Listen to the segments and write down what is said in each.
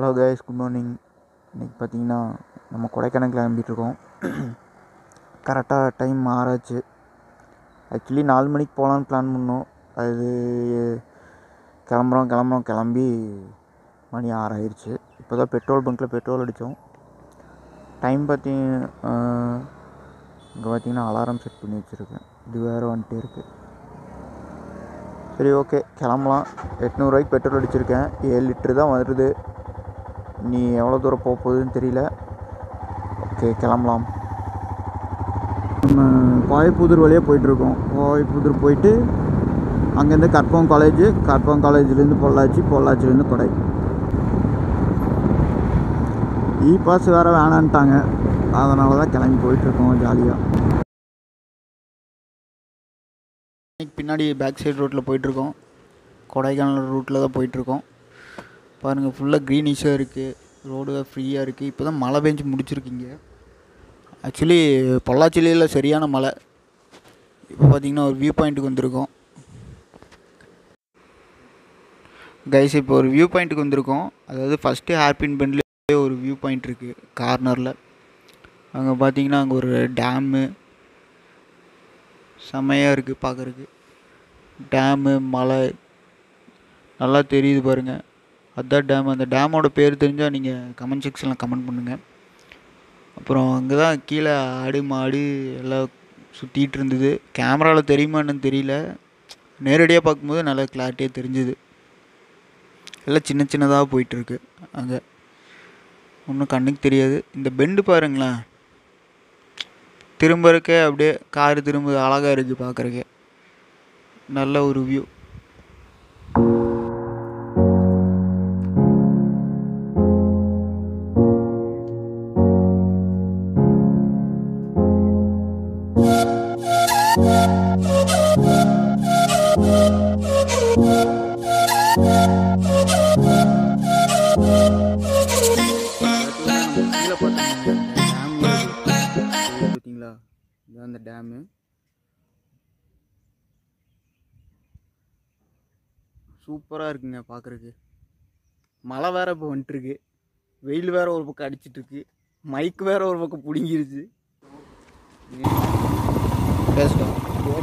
Hello guys good morning இன்றைக்கி பார்த்தீங்கன்னா நம்ம கொடைக்கானல் கிளம்பிட்டுருக்கோம் கரெக்டாக டைம் ஆறாச்சு ஆக்சுவலி நாலு மணிக்கு போகலான்னு பிளான் பண்ணோம் அது கிளம்புறோம் கிளம்புறோம் கிளம்பி மணி ஆறாயிருச்சு இப்போ தான் பெட்ரோல் பங்க்கில் பெட்ரோல் அடித்தோம் டைம் பார்த்தீங்க இங்கே பார்த்தீங்கன்னா அலாரம் செட் பண்ணி வச்சுருக்கேன் இது வேறு வந்துட்டே இருக்குது சரி ஓகே கிளம்பலாம் எட்நூறுவாய்க்கு பெட்ரோல் அடிச்சிருக்கேன் ஏழு லிட்ரு தான் வருது நீ எவ்வளோ தூரம் போக போகுதுன்னு தெரியல ஓகே கிளம்பலாம் நம்ம கோயப்புதூர் வழியாக போயிட்டுருக்கோம் கோயப்புதூர் போயிட்டு அங்கேருந்து கற்பகம் காலேஜ் கற்பகம் காலேஜ்லேருந்து பொள்ளாச்சி பொள்ளாச்சிலேருந்து கொடை இ பாஸ் வேறு வேணான்ட்டாங்க அதனால தான் கிளம்பி போயிட்டுருக்கோம் ஜாலியாக பின்னாடி பேக் சைடு ரோட்டில் போயிட்டுருக்கோம் கொடைக்கானல் ரூட்டில் தான் போயிட்டுருக்கோம் பாருங்கள் ஃபுல்லாக க்ரீனிஷாக இருக்குது ரோடு ஃப்ரீயாக இருக்குது இப்போ தான் மழை பெஞ்சு முடிச்சிருக்கீங்க ஆக்சுவலி பொள்ளாச்சியில் சரியான மழை இப்போ பார்த்தீங்கன்னா ஒரு வியூ பாயிண்ட்டுக்கு வந்திருக்கோம் கைஸ் இப்போ ஒரு வியூ பாயிண்ட்டுக்கு வந்திருக்கோம் அதாவது ஃபஸ்ட்டு ஹேர்பின் பெண்ட்லேயே ஒரு வியூ பாயிண்ட் இருக்குது கார்னரில் அங்கே பார்த்தீங்கன்னா அங்கே ஒரு டேமு செம்மையாக இருக்குது பார்க்குறக்கு டேமு மலை நல்லா தெரியுது பாருங்கள் அதுதான் டேம் அந்த டேமோட பேர் தெரிஞ்சால் நீங்கள் கமெண்ட் செக்ஷனில் கமெண்ட் பண்ணுங்கள் அப்புறம் அங்கே தான் கீழே ஆடு மாடு எல்லாம் சுற்றிட்டு இருந்தது கேமராவில் தெரியுமான்னு தெரியல நேரடியாக பார்க்கும்போது நல்லா கிளாரிட்டியாக தெரிஞ்சுது எல்லாம் சின்ன சின்னதாக போயிட்டுருக்கு அங்கே ஒன்றும் கண்ணுக்கு தெரியாது இந்த பெண்டு பாருங்களேன் திரும்ப இருக்க அப்படியே கார் திரும்ப அழகாக இருக்குது பார்க்குறக்கே நல்ல ஒரு வியூ பார்த்தீங்களா இதுதான் அந்த டேமு சூப்பராக இருக்குங்க பார்க்குறக்கு மழை வேற இப்போ வந்துட்டுருக்கு வெயில் வேற ஒரு பக்கம் அடிச்சிட்ருக்கு மைக் வேற ஒரு பக்கம் பிடுங்கிருச்சு பேசிட்டோம்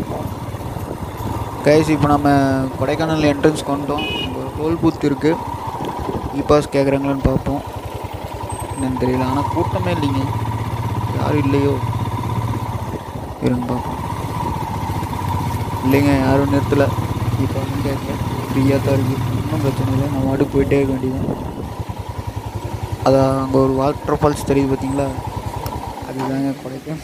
கைஸ் இப்போ நம்ம கொடைக்கானல் என்ட்ரன்ஸ் கொண்டோம் இங்கே ஒரு டோல் பூத் இருக்குது இ பாஸ் கேட்குறாங்களான்னு பார்ப்போம் என்னன்னு தெரியல ஆனால் கூட்டமே இல்லைங்க யாரும் இல்லையோ இருங்க பார்ப்போம் இல்லைங்க யாரும் நிறுத்தலை இப்போ ஒன்றும் கேட்கல ஃப்ரீயாக தான் இருக்குது ஒன்றும் பிரச்சனை இல்லை நம்ம வாட்டுக்கு போயிட்டே இருக்க வேண்டியதான் அதான் அங்கே ஒரு வாட்டர் ஃபால்ஸ் தெரியுது பார்த்தீங்களா அதுதாங்க கொடைக்கானல்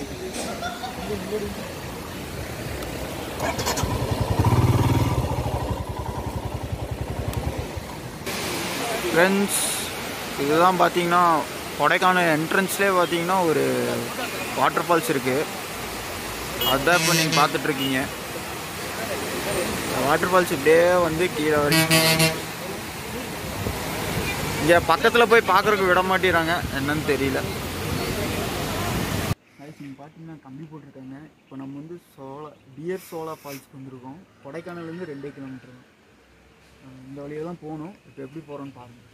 ஃப்ரெண்ட்ஸ் இதுதான் பார்த்தீங்கன்னா கொடைக்கானல் என்ட்ரன்ஸ்லேயே பார்த்தீங்கன்னா ஒரு வாட்டர் ஃபால்ஸ் இருக்குது அதுதான் இப்போ நீங்கள் பார்த்துட்ருக்கீங்க வாட்டர் ஃபால்ஸ் இப்படியே வந்து கீழே வரைக்கும் இங்கே பக்கத்தில் போய் பார்க்குறதுக்கு விட மாட்டேறாங்க என்னன்னு தெரியல நீங்கள் பார்த்தீங்கன்னா கம்பி போட்டிருக்காங்க இப்போ நம்ம வந்து சோலா டியர் சோலா ஃபால்ஸ்க்கு வந்திருக்கோம் கொடைக்கானல்லேருந்து ரெண்டே கிலோமீட்டர் தான் இந்த வழியாக தான் போகணும் இப்போ எப்படி போகிறோன்னு பாருங்கள்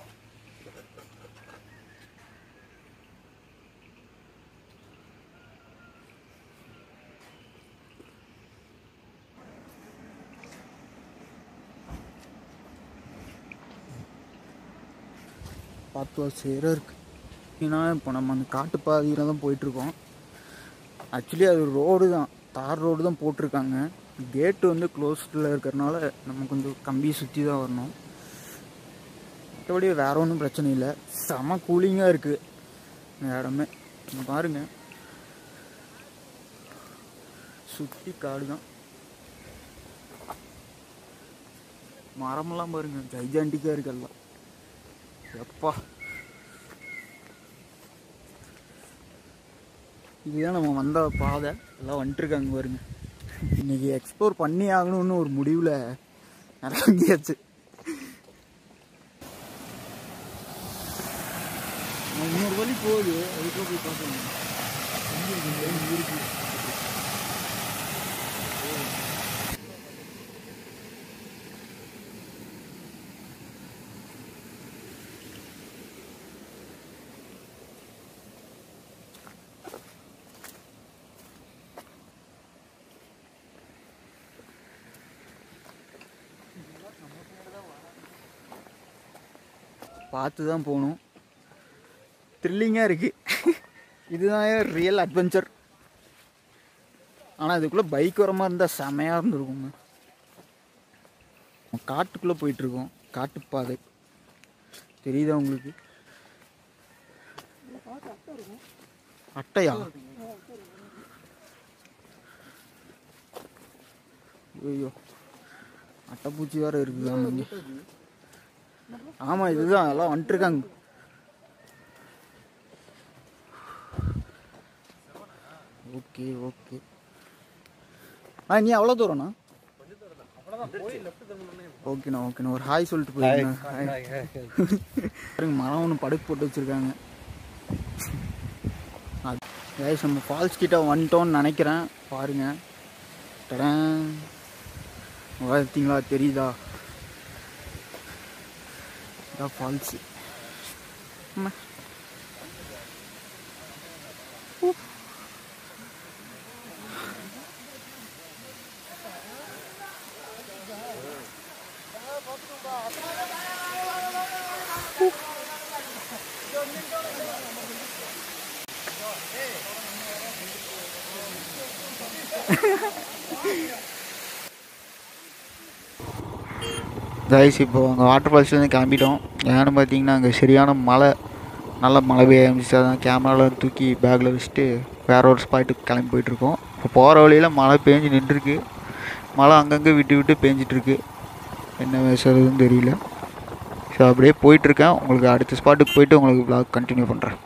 பார்த்து சேராக இருக்குது ஏன்னா இப்போ நம்ம அந்த காட்டுப்பாதையில் தான் போயிட்டுருக்கோம் ஆக்சுவலி அது ரோடு தான் தார் ரோடு தான் போட்டிருக்காங்க கேட்டு வந்து க்ளோஸ்டில் இருக்கிறனால நம்ம கொஞ்சம் கம்பி சுற்றி தான் வரணும் மற்றபடி வேறு ஒன்றும் பிரச்சனை இல்லை செம கூலிங்காக இருக்குது இந்த இடமே இங்க பாருங்க சுற்றி காடு தான் மரமெல்லாம் பாருங்க ஜைஜாண்டிக்காக இருக்கு எல்லாம் எப்பா இதுதான் நம்ம வந்த பாதை எல்லாம் வந்துட்டுருக்காங்க பாருங்க இன்னைக்கு எக்ஸ்ப்ளோர் பண்ணி ஆகணும்னு ஒரு முடிவில் இறங்கியாச்சு இன்னொரு வழி போகுது அதுக்குள்ள போய் பார்க்கணும் இருக்கு பார்த்து தான் போகணும் த்ரில்லிங்காக இருக்குது இதுதான் ரியல் அட்வென்ச்சர் ஆனால் இதுக்குள்ளே பைக் வர மாதிரி இருந்தால் செமையாக இருந்திருக்குங்க காட்டுக்குள்ளே போயிட்டுருக்கோம் காட்டுப்பாதை தெரியுதா உங்களுக்கு அட்டையா ஐயோ அட்டைப்பூச்சி வேற இருக்குது ஆமாங்க ஆமாம் இதுதான் எல்லாம் வந்துட்டுருக்காங்க ஓகே ஓகே ஆ நீ அவ்வளோ தூரம்ண்ணா ஓகேண்ணா ஓகேண்ணா ஒரு ஹாய் சொல்லிட்டு போயிருங்க பாருங்க மரம் ஒன்று படுக்கு போட்டு வச்சுருக்காங்க கைஸ் நம்ம ஃபால்ஸ் கிட்ட வந்துட்டோம்னு நினைக்கிறேன் பாருங்க டடன் பார்த்தீங்களா தெரியுதா இதான் ஃபால்ஸு கைஸ் இப்போ அங்கே வாட்டர் ஃபால்ஸ்லேருந்து கிளம்பிட்டோம் ஏன்னு பார்த்தீங்கன்னா அங்கே சரியான மழை நல்ல மழை பெய்ய ஆரம்பிச்சு அதான் கேமராவில் தூக்கி பேக்கில் வச்சுட்டு வேற ஒரு ஸ்பாட்டுக்கு கிளம்பி போயிட்டுருக்கோம் இப்போ போகிற வழியில் மழை பேஞ்சு நின்றுருக்கு மழை அங்கங்கே விட்டு விட்டு பேஞ்சிட்ருக்கு என்ன பேசுறதுன்னு தெரியல ஸோ அப்படியே போயிட்டுருக்கேன் உங்களுக்கு அடுத்த ஸ்பாட்டுக்கு போயிட்டு உங்களுக்கு vlog கண்டினியூ பண்ணுறேன்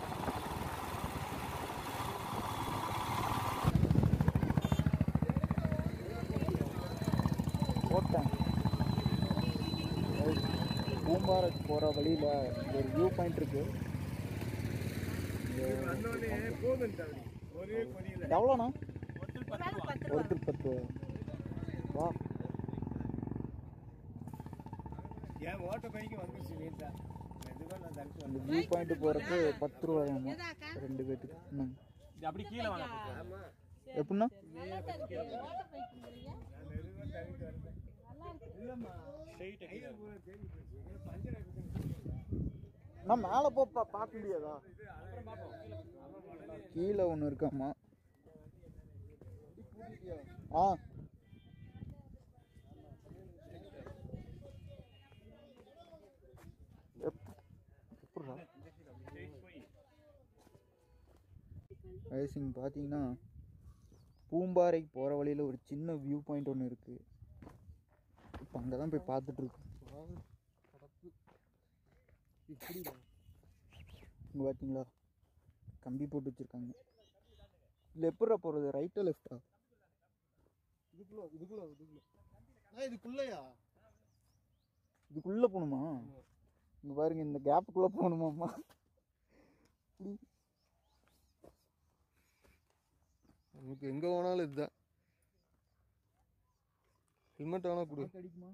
போட்டேன் பூம்பாறைக்கு போகிற வழியில் ஒரு வியூ பாயிண்ட் இருக்கு எவ்வளோண்ணா ஒருத்தர் பத்து வா என் ஓட்ட பைக்கு வந்துருச்சு வீட்டில் மெதுவாக நான் தடுத்து அந்த வியூ பாயிண்ட் போகிறதுக்கு பத்து ரூபாயாமா ரெண்டு பேத்துக்கு என்னங்க அப்படி கீழே வாங்க எப்படின்னா நான் மேலே போ பா- பார்க்க முடியாதா கீழே ஒன்று இருக்காம்மா ஆ எப்- எப்பட்றா? வயசுங்க பார்த்தீங்கன்னா பூம்பாறைக்கு போகிற வழியில் ஒரு சின்ன வியூ பாயிண்ட் ஒன்று இருக்குது இப்போ அங்கே தான் போய் பார்த்துட்டு இருக்கோம் இங்கே பார்த்தீங்களா கம்பி போட்டு வச்சுருக்காங்க இதில் எப்பட்றா போகிறது ரைட்டா லெஃப்டா இதுக்குள்ள இதுக்குள்ள இதுக்குள்ள நான் இதுக்குள்ளயா இதுக்குள்ளே போகணுமா இங்கே பாருங்க இந்த கேப்புக்குள்ளே போகணுமாம்மா நமக்கு எங்க போனாலும் இதுதான் ஹெல்மெட் வேணா கொடு அடிக்குமா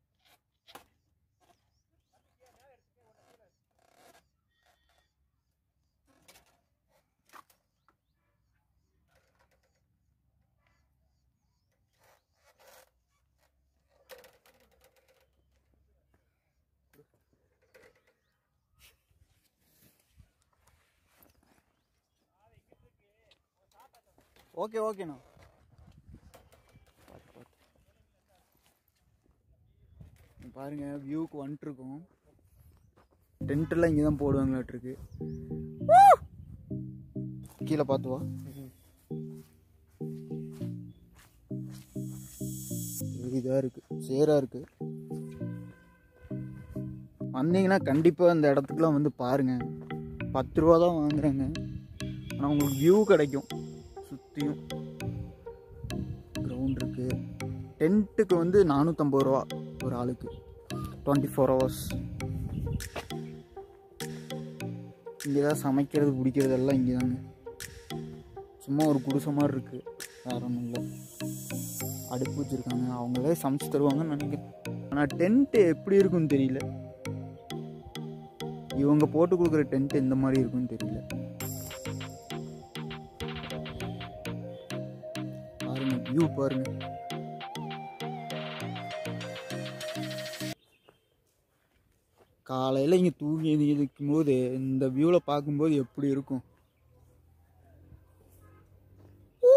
ஓகே ஓகேண்ணா பார்த்து பார்த்து இங்க பாருங்க வியூக்கு வந்துட்டுருக்கோம் டென்ட்டெல்லாம் இங்கே தான் போடுவாங்களாட்டிருக்கு கீழே பார்த்து வா இதாக இருக்குது சேராக இருக்குது வந்தீங்கன்னா கண்டிப்பாக அந்த இடத்துக்குலாம் வந்து பாருங்கள் பத்து ரூபா தான் வாங்குறாங்க ஆனால் உங்களுக்கு வியூ கிடைக்கும் சுற்றியும் கிரவுண்ட் இருக்குது டென்ட்டுக்கு வந்து நானூற்றம்பது ரூபா ஒரு ஆளுக்கு டுவெண்ட்டி ஃபோர் ஹவர்ஸ் இங்கே தான் சமைக்கிறது பிடிக்கிறது எல்லாம் இங்கே தாங்க சும்மா ஒரு குடிசை மாதிரி இருக்குது வேற ஒன்றும் இல்லை அடுப்பு வச்சுருக்காங்க அவங்களே சமைச்சு தருவாங்கன்னு நினைக்கிறேன் ஆனால் டென்ட்டு எப்படி இருக்குன்னு தெரியல இவங்க போட்டு கொடுக்குற டென்ட் எந்த மாதிரி இருக்குன்னு தெரியல பாருங்க வியூ பாருங்க காலையில் இங்கே தூங்கி இருக்கும் போது இந்த வியூவில் பார்க்கும்போது எப்படி இருக்கும் ஊ!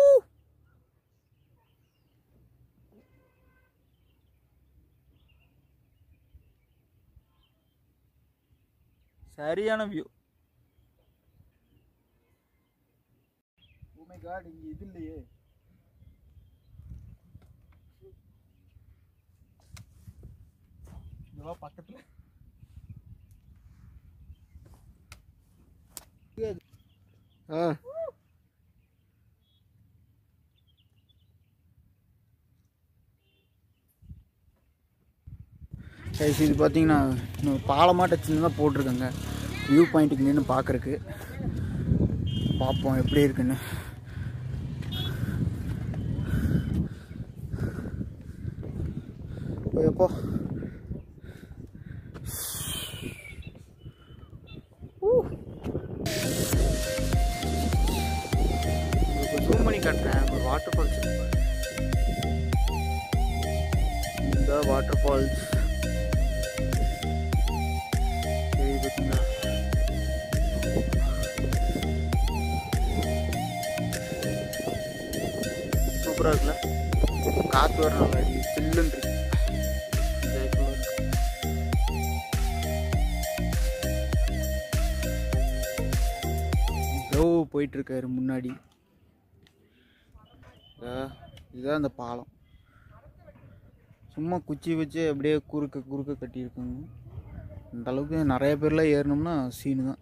சரியான வியூ ஓ மை காட் இங்கே இது இல்லையே இதெல்லாம் பக்கத்தில் ஆ கைஸ் இது பார்த்தீங்கன்னா இன்னும் பாலமாட்ட சின்னதாக போட்டிருக்காங்க வியூ பாயிண்ட்டுக்கு நின்று பார்க்குறக்கு பார்ப்போம் எப்படி இருக்குன்னு ஓ, எப்போ ஜூம் பண்ணி காட்டுறேன் ஒரு வாட்டர் ஃபால்ஸ் இந்த வாட்டர் ஃபால்ஸ் தெரியுது பார்த்தீங்களா சூப்பராக இருக்குல்ல காற்று வர நல்லா அடிக்குது சில்லுன்னு இருக்கு ஜெயக்குமார் லோ போயிட்டு இருக்காரு முன்னாடி இதா, இதுதான் அந்த பாலம் சும்மா குச்சி வச்சு அப்படியே குறுக்க குறுக்க கட்டியிருக்காங்க இந்த அளவுக்கு நிறைய பேர்லாம் ஏறினோம்னா சீனு தான்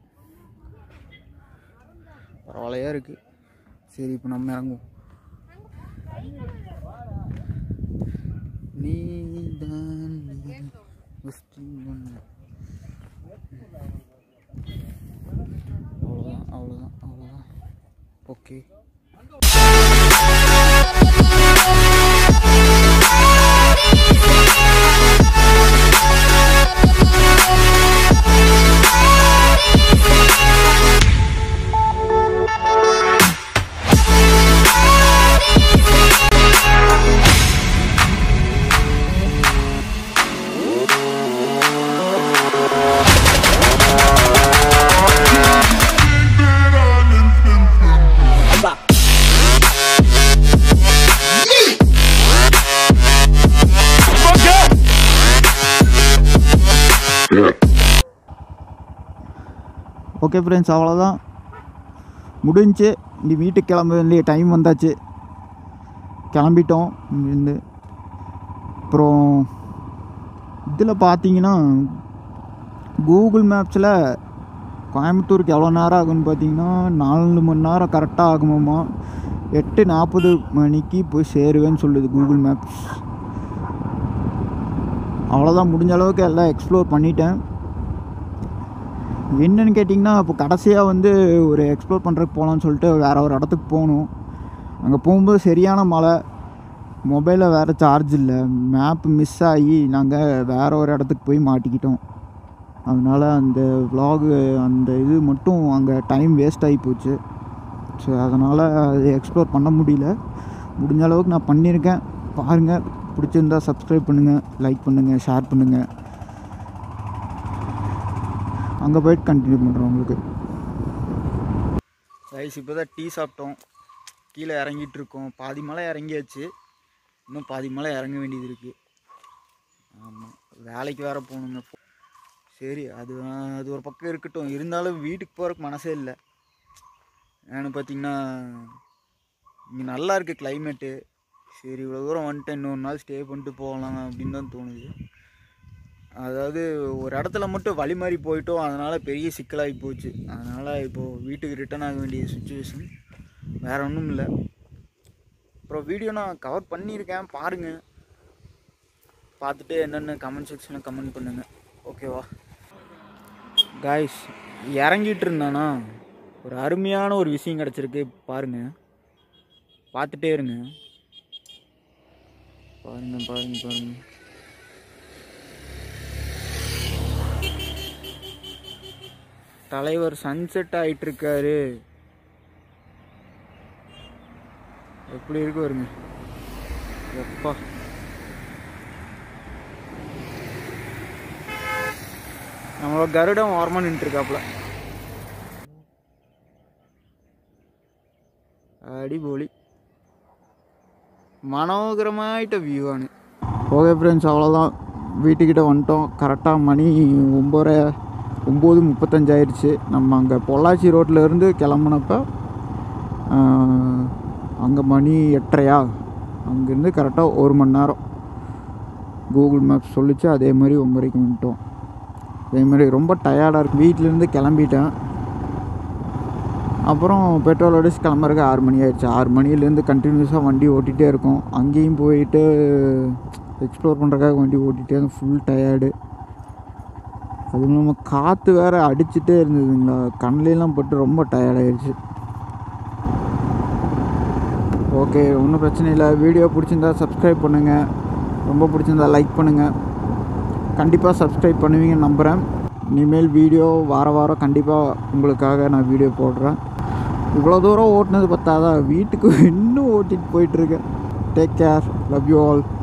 பரவாயில்லையா இருக்கு சரி இப்போ நம்ம இறங்குவோம் நீதான் நீ first one. அவ்வளோதான் அவ்வளோதான் அவ்வளோதான் ஓகே ஓகே ஃப்ரெண்ட்ஸ் அவ்வளோதான் முடிஞ்சு இனி வீட்டுக்கு கிளம்ப வேண்டிய டைம் வந்தாச்சு கிளம்பிட்டோம் இங்கேருந்து அப்புறம் இதில் பார்த்தீங்கன்னா கூகுள் மேப்ஸில் கோயம்புத்தூருக்கு எவ்வளோ நேரம் ஆகும்னு பார்த்தீங்கன்னா நாலு மணி நேரம் கரெக்டாக ஆகுமாம்மா எட்டு நாற்பது மணிக்கு போய் சேருவேன்னு சொல்லுது கூகுள் மேப்ஸ் அவ்வளோதான் முடிஞ்ச அளவுக்கு எல்லாம் எக்ஸ்ப்ளோர் பண்ணிட்டேன் என்னன்னு கேட்டிங்கன்னா இப்போ கடைசியாக வந்து ஒரு எக்ஸ்ப்ளோர் பண்ணுறதுக்கு போகலான்னு சொல்லிட்டு வேறு ஒரு இடத்துக்கு போகணும் அங்கே போகும்போது சரியான மழை மொபைலில் வேறு சார்ஜ் இல்லை மேப் மிஸ் ஆகி நாங்கள் வேறு ஒரு இடத்துக்கு போய் மாட்டிக்கிட்டோம் அதனால் அந்த vlog அந்த இது மட்டும் அங்கே டைம் வேஸ்ட் ஆகி போச்சு ஸோ அதனால் அது எக்ஸ்ப்ளோர் பண்ண முடியல முடிஞ்ச அளவுக்கு நான் பண்ணியிருக்கேன் பாருங்கள் பிடிச்சிருந்தா சப்ஸ்கிரைப் பண்ணுங்கள் லைக் பண்ணுங்கள் ஷேர் பண்ணுங்கள் அங்கே போயிட்டு கண்டினியூ பண்ணுறோம் உங்களுக்கு ரைஸ் இப்போ தான் டீ சாப்பிட்டோம் கீழே இறங்கிட்டு இருக்கோம் பாதி மலை இறங்கியாச்சு இன்னும் பாதி மலை இறங்க வேண்டியது இருக்குது ஆமாம் வேலைக்கு வேற போகணுங்க சரி அது அது ஒரு பக்கம் இருக்கட்டும் இருந்தாலும் வீட்டுக்கு போகிறதுக்கு மனசே இல்லை ஏன்னு பார்த்தீங்கன்னா இங்கே நல்லா இருக்குது கிளைமேட்டு சரி இவ்வளோ தூரம் வந்துட்டேன் இன்னொரு நாள் ஸ்டே பண்ணிட்டு போகலாம் அப்படின்னு தான் தோணுது அதாவது ஒரு இடத்துல மட்டும் வழி மாறி போயிட்டோம் அதனால் பெரிய சிக்கலாகி போச்சு அதனால் இப்போது வீட்டுக்கு ரிட்டர்ன் ஆக வேண்டிய சுச்சுவேஷன் வேறு ஒன்றும் இல்லை அப்புறம் வீடியோ நான் கவர் பண்ணியிருக்கேன் பாருங்கள் பார்த்துட்டு என்னென்ன கமெண்ட் செக்ஷனில் கமெண்ட் பண்ணுங்கள் ஓகேவா காய்ஸ் இறங்கிட்டு இருந்தானா ஒரு அருமையான ஒரு விஷயம் கிடச்சிருக்கு பாருங்கள் பார்த்துட்டே இருங்க பாருங்க பாருங்க பாருங்க தலைவர் சன்செட் ஆயிட்டு இருக்காரு எப்படி இருக்கு வருங்க எப்பா நம்மளோட கருடம் ஓரமாக நின்றுருக்காப்புல அடிபொலி மனோகரமாயிட்ட வியூவானு ஓகே ஃப்ரெண்ட்ஸ் அவ்வளோதான் வீட்டுக்கிட்ட வந்துட்டோம் கரெக்டாக மணி ஒம்பரை ஒம்பது முப்பத்தஞ்சாயிருச்சு நம்ம அங்கே பொள்ளாச்சி ரோட்டில் இருந்து கிளம்புனப்ப அங்கே மணி எட்டரையா அங்கேருந்து கரெக்டாக ஒரு மணி நேரம் கூகுள் மேப்ஸ் சொல்லிச்சு அதே மாதிரி ஒம்பரைக்கு வந்துட்டோம் அதே மாதிரி ரொம்ப டயர்டாக இருக்கு வீட்டிலேருந்து கிளம்பிட்டேன் அப்புறம் பெட்ரோல் அடிச்சு கிளம்புறதுக்கு ஆறு மணி ஆயிடுச்சு ஆறு மணிலேருந்து கண்டினியூஸாக வண்டி ஓட்டிகிட்டே இருக்கோம் அங்கேயும் போயிட்டு எக்ஸ்ப்ளோர் பண்ணுறதுக்காக வண்டி ஓட்டிகிட்டே ஃபுல் டயர்டு அதுவும் இல்லாமல் காற்று வேறு அடிச்சுட்டே இருந்ததுங்களா கண்ணிலலாம் பட்டு ரொம்ப டயர்டாயிடுச்சு ஓகே ஒன்றும் பிரச்சனை இல்லை வீடியோ பிடிச்சிருந்தா சப்ஸ்கிரைப் பண்ணுங்கள் ரொம்ப பிடிச்சிருந்தா லைக் பண்ணுங்கள் கண்டிப்பாக சப்ஸ்கிரைப் பண்ணுவீங்கன்னு நம்புகிறேன் இனிமேல் வீடியோ வார வாரம் கண்டிப்பாக உங்களுக்காக நான் வீடியோ போடுறேன் இவ்வளோ தூரம் ஓட்டினது பத்தாதா வீட்டுக்கு இன்னும் ஓட்டிகிட்டு போயிட்டுருக்கேன் take care love you all